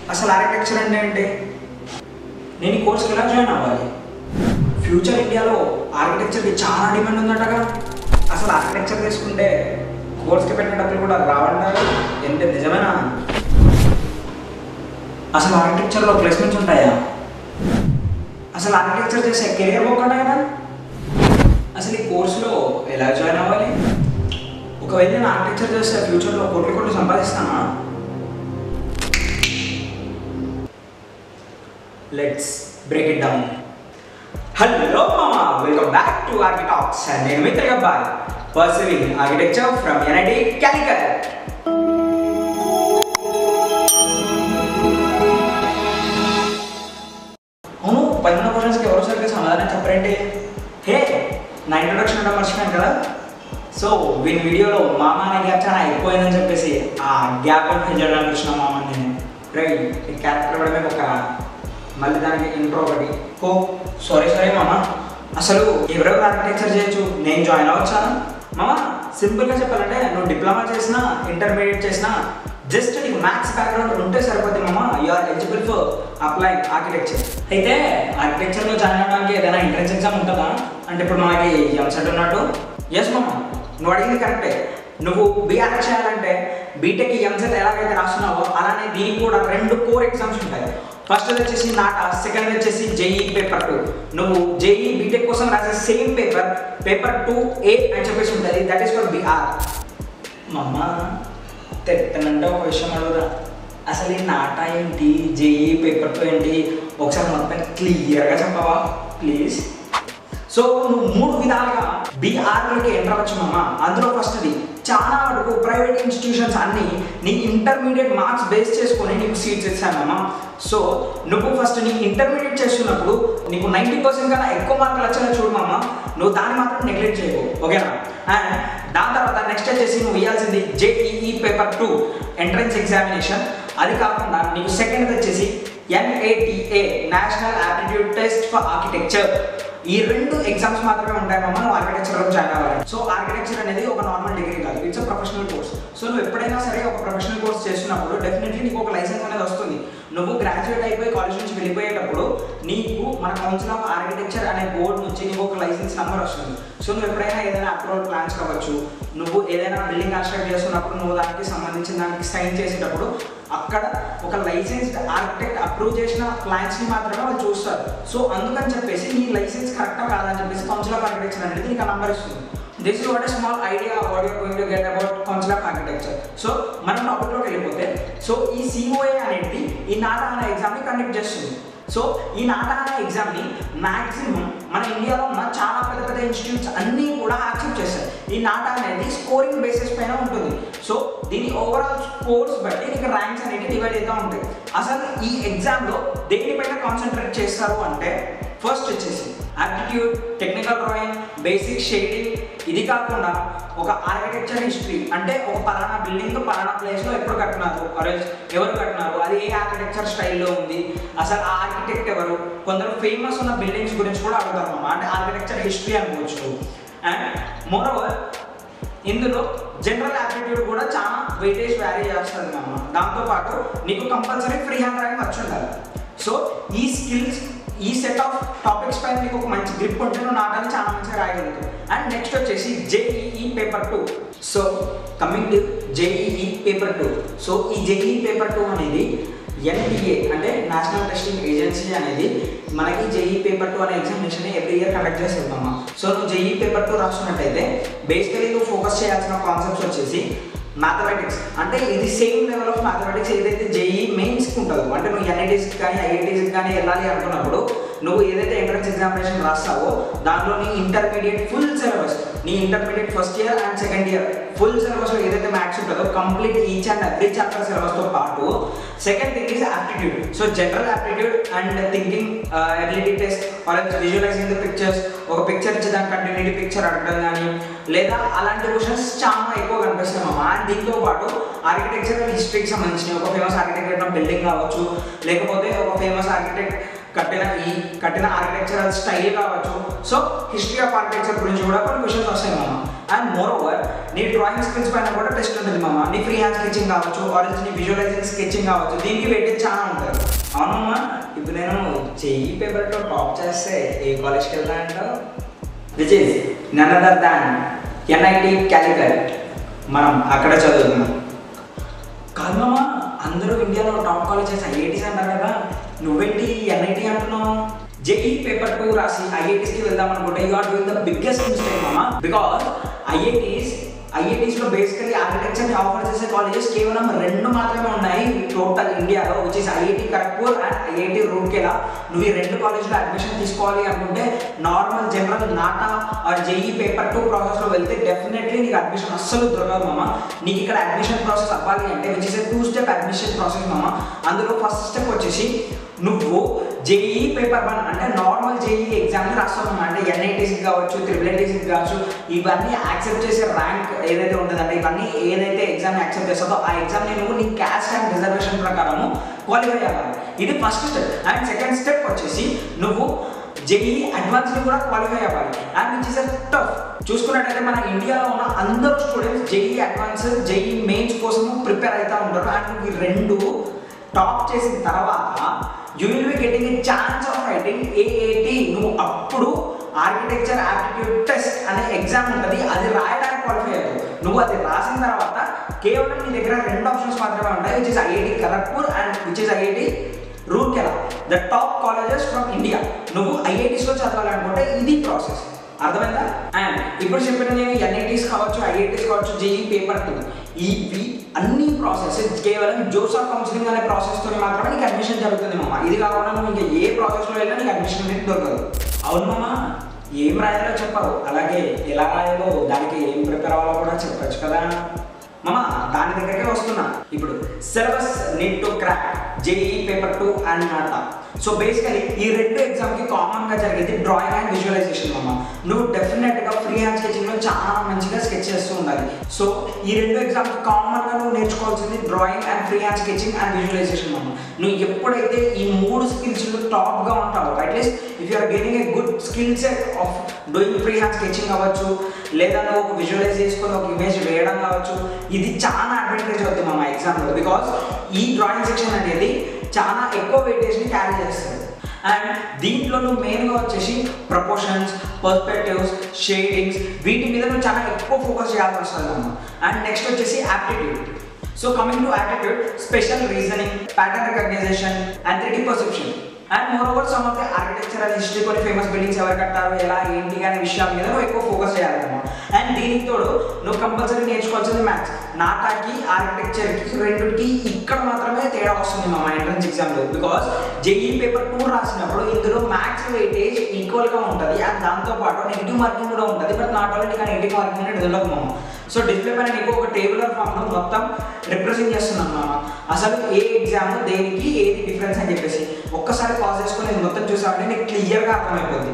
అసలు ఆర్కిటెక్చర్ అంటే ఏంటి నేను ఈ కోర్స్కి ఎలా జాయిన్ అవ్వాలి ఫ్యూచర్ ఇండియాలో ఆర్కిటెక్చర్కి చాలా డిమాండ్ ఉందటగా అసలు ఆర్కిటెక్చర్ తీసుకుంటే కోర్స్కి పెట్టిన డబ్బులు కూడా రావంటారు ఏంటి నిజమేనా అసలు ఆర్కిటెక్చర్లో ప్లేస్మెంట్స్ ఉంటాయా అసలు ఆర్కిటెక్చర్ చేసే కెరియర్ పోకుండా కదా అసలు ఈ కోర్సులో ఎలా జాయిన్ అవ్వాలి ఒకవేళ నేను ఆర్కిటెక్చర్ చేస్తే ఫ్యూచర్లో కోట్లు కోట్లు సంపాదిస్తానా let's break it down hello మామా welcome back to Architalks and నేను మిత్ర గబ్బాయ్ pursuing architecture from N I T Calicut అవును పదిహేను క్వశ్చన్స్కి ఎవరో సరిగ్గా సమాధానం చెప్పరండి హే నా ఇంట్రొడక్షన్ అంటే మర్చిపోయాను కదా సో వీని వీడియోలో మామ అనే గ్యాప్ చాలా ఎక్కువైందని చెప్పేసి ఆ గ్యాప్ ఫిల్ చేయడానికి వచ్చిన మామ నేను రైట్ ఈ క్యారెక్టర్ ఇవ్వడమే ఒక మళ్ళీ దానికి ఇంట్రో ఒకటి ఓ సారీ సారీ మామ అసలు ఎవరెవరు ఆర్కిటెక్చర్ చేయొచ్చు నేను జాయిన్ అవ్వచ్చాను మామ సింపుల్గా చెప్పాలంటే నువ్వు డిప్లొమా చేసినా ఇంటర్మీడియట్ చేసినా జస్ట్ నీకు మ్యాథ్స్ బ్యాక్గ్రౌండ్ ఉంటే సరిపోతుంది మామ you are eligible for apply architecture అయితే ఆర్కిటెక్చర్లో జాయిన్ అవ్వడానికి ఏదైనా ఎంట్రన్స్ ఎగ్జామ్ ఉంటుందా అంటే ఇప్పుడు మనకి ఎంసెట్ ఉన్నట్టు ఎస్ మామ నువ్వు అడిగింది కరెక్టే నువ్వు బీఆర్ చేయాలంటే బీటెక్ ఎంసెట్ ఎలాగైతే రాస్తున్నావో అలానే దీనికి కూడా రెండు కోర్ ఎగ్జామ్స్ ఉంటాయి ఫస్ట్ వచ్చేసి నాట సెకండ్ వచ్చేసి జేఈ పేపర్ టూ నువ్వు జేఈ బీటెక్ కోసం రాసే same paper paper two A అని చెప్పేసి ఉంటుంది దట్ ఈస్ ఫర్ బీఆర్ మమ్మ తెట్టనంటే ఒక విషయం అడుగుదా అసలు ఈ నాట ఏంటి జేఈ పేపర్ టూ ఏంటి ఒకసారి మొత్తం క్లియర్గా చెప్పవా ప్లీజ్ సో నువ్వు మూడు విధాలుగా బీఆర్లోకి ఎంటర్ అవ్వచ్చు మామ అందులో ఫస్ట్ది చాలా వరకు ప్రైవేట్ ఇన్స్టిట్యూషన్స్ అన్ని నీ ఇంటర్మీడియట్ మార్క్స్ బేస్ చేసుకొని నీకు సీట్స్ ఇస్తానమ్మా సో నువ్వు ఫస్ట్ నీ ఇంటర్మీడియట్ చేస్తున్నప్పుడు నీకు నైంటీ పర్సెంట్ కన్నా ఎక్కువ మార్కులు వచ్చేలా చూడు మామ నువ్వు దాన్ని మాత్రం నెగ్లెక్ట్ చేయవు ఓకేనా అండ్ దాని తర్వాత నెక్స్ట్ వచ్చేసి నువ్వు ఇవ్వాల్సింది JEE paper two entrance examination అది కాకుండా నీకు సెకండ్ వచ్చేసి NATA national aptitude test for architecture ఈ రెండు ఎగ్జామ్స్ మాత్రమే ఉంటాయి మమ్మ నువ్వు ఆర్కిటెక్చర్లో జాయిన్ అవ్వాలి సో ఆర్కిటెక్చర్ అనేది ఒక నార్మల్ డిగ్రీ కాదు ఇట్స్ ప్రొఫెషనల్ కోర్స్ సో నువ్వు ఎప్పుడైనా సరే ఒక ప్రొఫెషనల్ కోర్స్ చేస్తున్నప్పుడు డెఫినెట్లీ నీకు ఒక లైసెన్స్ అనేది వస్తుంది నువ్వు గ్రాడ్యుయేట్ అయిపోయి కాలేజ్ నుంచి వెళ్ళిపోయేటప్పుడు నీకు మన కౌన్సిల్ ఆఫ్ ఆర్కిటెక్చర్ అనే బోర్డు నుంచి నీకు ఒక లైసెన్స్ నెంబర్ వస్తుంది సో నువ్వు ఎప్పుడైనా ఏదైనా అప్రూవల్ ప్లాన్స్ కావచ్చు నువ్వు ఏదైనా బిల్డింగ్ కన్స్ట్రక్ట్ చేస్తున్నప్పుడు నువ్వు దానికి సంబంధించిన దానికి సైన్ చేసేటప్పుడు అక్కడ ఒక లైసెన్స్డ్ ఆర్కిటెక్ట్ అప్రూవ్ చేసిన ప్లాన్స్ని మాత్రమే వాళ్ళు చూస్తారు సో అందుకని చెప్పేసి నీ లైసెన్స్ కరెక్టా కాదని చెప్పేసి కౌన్సిల్ ఆఫ్ ఆర్కిటెక్చర్ అనేది నీకు ఆ నంబర్ ఇస్తుంది this is what a small idea what you're going to get about council of architecture so మనం టాపిక్లోకి వెళ్ళిపోతే సో ఈ సిఓఏ అనేది ఈ నాటా అనే ఎగ్జామ్ని కండక్ట్ చేస్తుంది సో ఈ నాటా అనే ఎగ్జామ్ని మ్యాక్సిమం మన ఇండియాలో ఉన్న చాలా పెద్ద పెద్ద ఇన్స్టిట్యూట్స్ అన్నీ కూడా యాక్సెప్ట్ చేస్తాయి ఈ నాటా అనేది స్కోరింగ్ బేసిస్ పైన ఉంటుంది సో దీని ఓవరాల్ స్కోర్స్ బట్టి నీకు ర్యాంక్స్ అనేవి డివైడ్ అవుతూ ఉంటాయి అసలు ఈ ఎగ్జామ్లో దేనిపైన కాన్సన్ట్రేట్ చేస్తారు అంటే ఫస్ట్ వచ్చేసి aptitude technical drawing basic shading ఇది కాకుండా ఒక ఆర్కిటెక్చర్ హిస్టరీ అంటే ఒక పలానా బిల్డింగ్ పలానా ప్లేస్లో ఎప్పుడు కట్టినారు అరేంజ్ ఎవరు కట్టినారు అది ఏ ఆర్కిటెక్చర్ స్టైల్లో ఉంది అసలు ఆ ఆర్కిటెక్ట్ ఎవరు కొందరు ఫేమస్ ఉన్న బిల్డింగ్స్ గురించి కూడా అడుగుతారు అన్నమాట అంటే ఆర్కిటెక్చర్ హిస్టరీ అనుకోవచ్చు అండ్ మోరోవర్ ఇందులో జనరల్ యాప్టిట్యూడ్ కూడా చాలా వెయిటేజ్ వ్యారీ చేస్తుంది అమ్మ దాంతోపాటు నీకు కంపల్సరీ ఫ్రీ హ్యాండ్ డ్రాయింగ్ వచ్చి ఉండాలి సో ఈ స్కిల్స్ ఈ సెట్ ఆఫ్ టాపిక్స్ పైన నీకు ఒక మంచి గ్రిప్ ఉంటే నువ్వు నాటాన్ని చాలా మంచిగా రాయగలుగుతావు అండ్ నెక్స్ట్ వచ్చేసి JEE paper two so coming to JEE paper two so ఈ జేఈఈ పేపర్ టూ అనేది ఎన్టీఏ అంటే నేషనల్ టెస్టింగ్ ఏజెన్సీ అనేది మనకి జేఈ పేపర్ టూ అనే ఎగ్జామినేషన్ ఎవ్రీ ఇయర్ కండక్ట్ చేస్తుందమ్మా సో నువ్వు జేఈ పేపర్ టూ రాస్తున్నట్టయితే బేసికలీ నువ్వు ఫోకస్ చేయాల్సిన కాన్సెప్ట్స్ వచ్చేసి మ్యాథమెటిక్స్ అంటే ఇది సేమ్ లెవెల్ ఆఫ్ మ్యాథమెటిక్స్ ఏదైతే జేఈ మెయిన్స్కి ఉంటుందో అంటే నువ్వు ఎన్ఐటీస్కి కానీ ఐఐటీస్కి కానీ వెళ్ళాలి అనుకున్నప్పుడు నువ్వు ఏదైతే ఎంట్రన్స్ ఎగ్జామినేషన్ రాస్తావో దాంట్లో నీ ఇంటర్మీడియట్ ఫుల్ సిలబస్ నీ intermediate first year and second year full సిలబస్లో ఏదైతే మ్యాథ్స్ ఉంటుందో complete each and every chapter సిలబస్తో పాటు second thing is aptitude so general aptitude and thinking ability test or visualizing the pictures ఒక picture ఇచ్చి దాని continuity picture అడగడం కానీ లేదా అలాంటి క్వశ్చన్స్ చాలా ఎక్కువ కనిపిస్తాయి మామ అండ్ దీంతో పాటు ఆర్కిటెక్చర్ హిస్టరీకి సంబంధించిన ఒక ఫేమస్ ఆర్కిటెక్ట్ బిల్డింగ్ కావచ్చు లేకపోతే ఒక ఫేమస్ ఆర్కిటెక్ట్ కట్టిన ఈ కట్టిన ఆర్కిటెక్చరల్ స్టైల్ కావచ్చు సో హిస్టరీ ఆఫ్ ఆర్కిటెక్చర్ గురించి కూడా కొన్ని క్వశ్చన్స్ వస్తాయి మామ అండ్ మోర్ ఓవర్ నీ డ్రాయింగ్ స్కిల్స్ పైన కూడా టెస్ట్ ఉంటుంది మామ నీ ఫ్రీ హ్యాండ్ స్కెచింగ్ కావచ్చు ఆరెంజ్ నీ విజువలైజింగ్ స్కెచింగ్ కావచ్చు దీనికి వెయిటేజ్ చాలా ఉంటుంది అవునమ్మా ఇప్పుడు నేను చెయ్యి పేపర్తో టాప్ చేస్తే ఏ కాలేజ్కి వెళ్తా అంటావు which is none other than NIT Calicut మనం అక్కడ చదువుతున్నాం కాదు మామ అందరూ ఇండియాలో టాప్ కాలేజెస్ ఐఐటీస్ అంటారు కదా నువ్వేంటి ఎన్ఐటి అంటున్నావు జేఈ పేపర్ టూ రాసి ఐఐటీస్కి వెళ్దాం అనుకుంటే you are doing the biggest mistake మామ బికాస్ ఐఐటీస్ ఐఐటీస్లో బేసికలీ ఆర్కిటెక్చర్ని ఆఫర్ చేసే కాలేజెస్ కేవలం రెండు మాత్రమే ఉన్నాయి టోటల్ ఇండియాలో which is IIT Kharagpur and IIT Rourkela నువ్వు ఈ రెండు కాలేజ్లో అడ్మిషన్ తీసుకోవాలి అనుకుంటే normal general NATA or JEE paper two ప్రాసెస్లో వెళ్తే డెఫినెట్లీ నీకు అడ్మిషన్ అస్సలు దొరకదు మామ నీకు ఇక్కడ అడ్మిషన్ ప్రాసెస్ అవ్వాలి అంటే which is two step admission process మామ అందులో ఫస్ట్ స్టెప్ వచ్చేసి నువ్వు జేఈ పేపర్ వన్ అంటే నార్మల్ జేఈ ఎగ్జామ్ని రాస్తావు అంటే ఎన్ఐటీసీకి కావచ్చు త్రిబుల్ ఐటీసీకి కావచ్చు ఇవన్నీ యాక్సెప్ట్ చేసే ర్యాంక్ ఏదైతే ఉంటుందంటే ఇవన్నీ ఏదైతే ఎగ్జామ్ యాక్సెప్ట్ చేస్తుందో ఆ ఎగ్జామ్ని నువ్వు నీ క్యాస్ట్ అండ్ రిజర్వేషన్ ప్రకారము క్వాలిఫై అవ్వాలి ఇది first step and second step వచ్చేసి నువ్వు జేఈ అడ్వాన్స్ ని కూడా క్వాలిఫై అవ్వాలి అండ్ విచ్ ఇస్ టఫ్ చూసుకున్నట్టయితే మన ఇండియాలో ఉన్న అందరూ students JEE advance JEE mains కోసము ప్రిపేర్ అవుతూ ఉంటారు అండ్ ఈ రెండు టాప్ చేసిన తర్వాత you will be getting a chance of writing AAT నువ్వు అప్పుడు ఆర్కిటెక్చర్ ఆప్టిట్యూడ్ టెస్ట్ అనే ఎగ్జామ్ ఉంటుంది అది రాయడానికి క్వాలిఫై అవుతావు నువ్వు అది రాసిన తర్వాత కేవలం నీ దగ్గర రెండు ఆప్షన్స్ మాత్రమే ఉంటాయి which is IIT Kharagpur and which is IIT Rourkela the top colleges from India నువ్వు ఐఐటీస్లో చదవాలనుకుంటే ఇది ప్రాసెస్ అర్థమైందా అండ్ ఇప్పుడు చెప్పిన నేను ఎన్ఐటీస్ కావచ్చు ఐఐటీస్ కావచ్చు జేఈ పేపర్ టూ ఇవి అన్ని ప్రాసెస్ కేవలం జోసా కౌన్సిలింగ్ అనే ప్రాసెస్తో మాత్రమే నీకు అడ్మిషన్ జరుగుతుంది మామ ఇది కాకుండా నువ్వు ఇంకా ఏ ప్రాసెస్లో వెళ్ళినా నీకు అడ్మిషన్ అనేది దొరకదు అవును మామ ఏం రాయాలో చెప్పావు అలాగే ఎలా రాయాలో దానికి ఏం ప్రిపేర్ అవ్వాలో కూడా చెప్పచ్చు కదా మామ దాని దగ్గరకే వస్తున్నా ఇప్పుడు syllabus need to crack JEE paper two and NATA so basically ఈ రెండు ఎగ్జామ్కి కామన్గా జరిగేది డ్రాయింగ్ అండ్ విజువలైజేషన్ మామ నువ్వు డెఫినెట్గా ఫ్రీ హ్యాండ్ స్కెచింగ్లో చాలా మంచిగా స్కెచ్ చేస్తూ ఉండాలి సో ఈ రెండు ఎగ్జామ్కి కామన్గా నువ్వు నేర్చుకోవాల్సింది drawing and free hand sketching and visualization మామ నువ్వు ఎప్పుడైతే ఈ మూడు స్కిల్స్లో టాప్గా ఉంటావో at least if you're getting a good skill set of doing free hand sketching అవ్వచ్చు లేదా నువ్వు ఒక విజువలైజ్ చేసుకొని ఒక ఇమేజ్ వేయడం కావచ్చు ఇది చాలా అడ్వాంటేజ్ అవుతుంది మా ఎగ్జామ్లో బికాస్ ఈ డ్రాయింగ్ సెక్షన్ అనేది చాలా ఎక్కువ వెయిటేజ్ని క్యారీ చేస్తుంది అండ్ దీంట్లో నువ్వు మెయిన్గా వచ్చేసి ప్రపోర్షన్స్ పర్స్పెక్టివ్స్ షేడింగ్స్ వీటి మీద నువ్వు చాలా ఎక్కువ ఫోకస్ చేయాల్సి వస్తుంది అమ్మ అండ్ నెక్స్ట్ వచ్చేసి aptitude so coming to aptitude special reasoning pattern recognition and three perception and moreover some of the architectural history కొన్ని ఫేమస్ బిల్డింగ్స్ ఎవరు కట్టారు ఎలా ఏంటి అనే విషయాల మీద నువ్వు ఎక్కువ ఫోకస్ చేయాలన్నమాట అండ్ దీనికి తోడు నువ్వు కంపల్సరీ నేర్చుకోవాల్సింది మ్యాథ్స్ నాటాకి ఆర్కిటెక్చర్కి రెండుకి ఇక్కడ మాత్రమే తేడా వస్తుంది మా ఎంట్రన్స్ ఎగ్జామ్లో బికాస్ జేఈ పేపర్ టూ రాసినప్పుడు ఇందులో మ్యాథ్స్ వెయిటేజ్ ఈక్వల్గా ఉంటుంది అండ్ దాంతోపాటు నెగిటివ్ మార్కింగ్ కూడా ఉంటుంది బట్ నాట్ ఓన్లీ నీకు నెగిటివ్ మార్కింగ్ అనేది ఉండదు మామ సో డిస్ప్లే పైన నీకు ఒక టేబులర్ ఫామ్లో మొత్తం రిప్రజెంట్ చేస్తున్నాను మామ అసలు ఏ ఎగ్జామ్ దేనికి ఏది డిఫరెన్స్ అని చెప్పేసి ఒక్కసారి పాజ్ చేసుకొని నేను మొత్తం చూసామంటే నీకు క్లియర్గా అర్థమైపోద్ది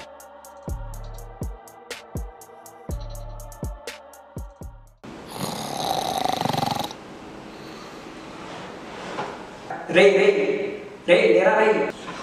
రే రే రే లేరా రే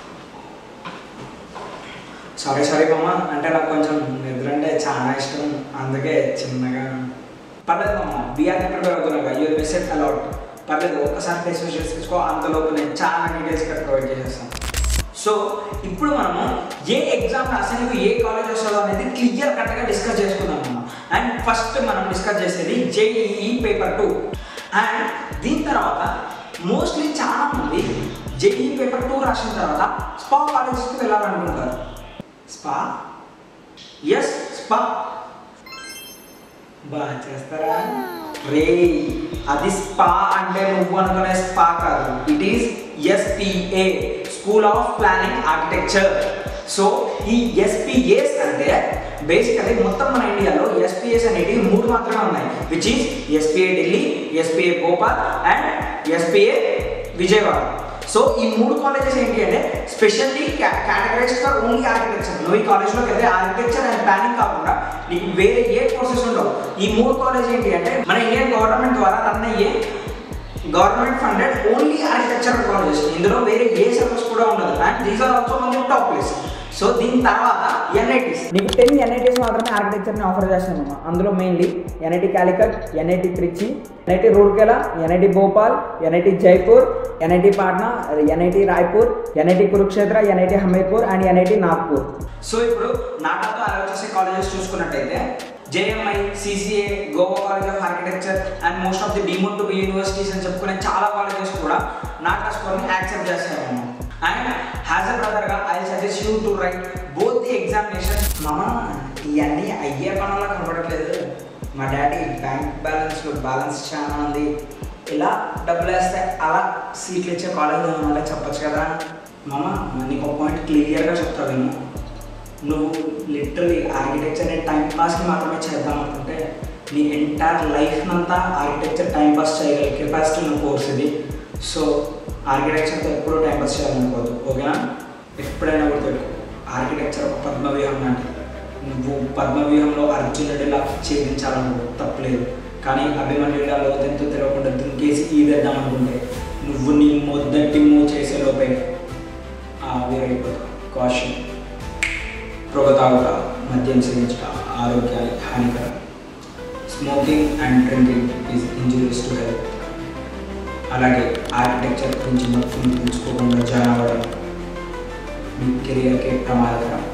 సారీ సారీ మామ అంటే నాకు కొంచెం నిద్ర అంటే చాలా ఇష్టం అందుకే చిన్నగా పర్లేదు మామ బీఆర్కి ప్రిపేర్ అవుతున్నాగా యూ మెసేజ్ అలౌట్ పర్లేదు ఒక్కసారి ఫేస్ వాష్ చేసుకో అంతలోపు నేను చాలా డీటెయిల్స్ ఇక్కడ ప్రొవైడ్ చేసేస్తాను సో ఇప్పుడు మనము ఏ ఎగ్జామ్ రాసి నీకు ఏ కాలేజ్ వస్తుందో అనేది క్లియర్ కట్గా డిస్కస్ చేసుకుందాం మనం అండ్ ఫస్ట్ మనం డిస్కస్ చేసేది జేఈఈ పేపర్ టూ అండ్ దీని తర్వాత మోస్ట్లీ చాలా మంది జేఈ పేపర్ టూ రాసిన తర్వాత స్పా కాలేజెస్కి వెళ్ళాలనుకుంటారు స్పా ఎస్ స్పా బాగా చేస్తారా రే అది స్పా అంటే నువ్వు అనుకునే స్పా కాదు it is SPA school of planning architecture so ఈ ఎస్పిఏస్ అంటే బేసికలీ మొత్తం మన ఇండియాలో ఎస్పిఎస్ అనేటివి మూడు మాత్రమే ఉన్నాయి which is SPA Delhi SPA Bhopal and SPA Vijayawada so ఈ మూడు కాలేజెస్ ఏంటి అంటే specially categorize for only architecture నువ్వు ఈ కాలేజ్లోకి వెళ్తే ఆర్కిటెక్చర్ అండ్ ప్లానింగ్ కాకుండా నీకు వేరే ఏ కోర్సెస్ ఉండవు ఈ మూడు కాలేజ్ ఏంటి అంటే మన ఇండియన్ గవర్నమెంట్ ద్వారా రన్ అయ్యే government funded only architecture architecture colleges ఇందులో వేరే ఏ సిలబస్ కూడా ఉండదు and these are also one top place so దీని తర్వాత ఎన్ఐటీస్ నీకు టెన్ ఎన్ఐటీస్ మాత్రమే ఆర్కిటెక్చర్ని ఆఫర్ చేస్తున్నాము అందులో mainly NIT Calicut NIT Trichy NIT Rourkela NIT Bhopal NIT Jaipur NIT Patna NIT Raipur NIT Kurukshetra NIT Hamirpur and NIT Nagpur so ఇప్పుడు నాటాతో అలా వచ్చేసి కాలేజెస్ చూసుకున్నట్టయితే JMI CCA Goa college of architecture and most of the deemed to universities అని చెప్పుకునే చాలా కాలేజెస్ కూడా నాటా స్కోర్ని యాక్సెప్ట్ చేస్తాము అండ్ హ్యాజ్ అ బ్రదర్గా I suggest you to write both the examination మామ ఇవన్నీ అయ్యే పనులా కనపడట్లేదు మా డాడీ బ్యాంక్ బ్యాలెన్స్లో బ్యాలెన్స్ చాలా ఉంది ఇలా డబ్బులు వేస్తే అలా సీట్లు ఇచ్చే కాలేజ్ ఏమన్నా చెప్పొచ్చు కదా మామ నీకు ఒక పాయింట్ క్లియర్గా చెప్తా విను నువ్వు లిటరలీ ఆర్కిటెక్చర్ని టైం పాస్కి మాత్రమే చేద్దాం అనుకుంటే నీ ఎంటైర్ లైఫ్ అంతా ఆర్కిటెక్చర్ టైం పాస్ చేయగల కెపాసిటీ ఉన్న కోర్స్ ఇది సో ఆర్కిటెక్చర్తో ఎప్పుడూ టైం పాస్ చేయాలనుకోవద్దు ఓకేనా ఎప్పుడైనా గుర్తుపెట్టుకో ఆర్కిటెక్చర్ ఒక పద్మవ్యూహం లాంటిది నువ్వు పద్మవ్యూహంలో అర్జునుడిలా ఛేదించాలనుకో తప్పలేదు కానీ అభిమన్యుడిలా లోతెంతో తెలియకుండా దుంకేసి ఈదేద్దాం అనుకుంటే నువ్వు నీ మొదటి మూవ్ చేసే లోపే ఆవిరైపోతావు కాషన్ పొగ తాగుట మద్యం సేవించుట ఆరోగ్యానికి హానికరం smoking and drinking is injurious to health అలాగే ఆర్కిటెక్చర్ గురించి మొత్తం తెలుసుకోకుండా జాయిన్ అవ్వడం మీ కెరియర్కి ప్రమాదకరం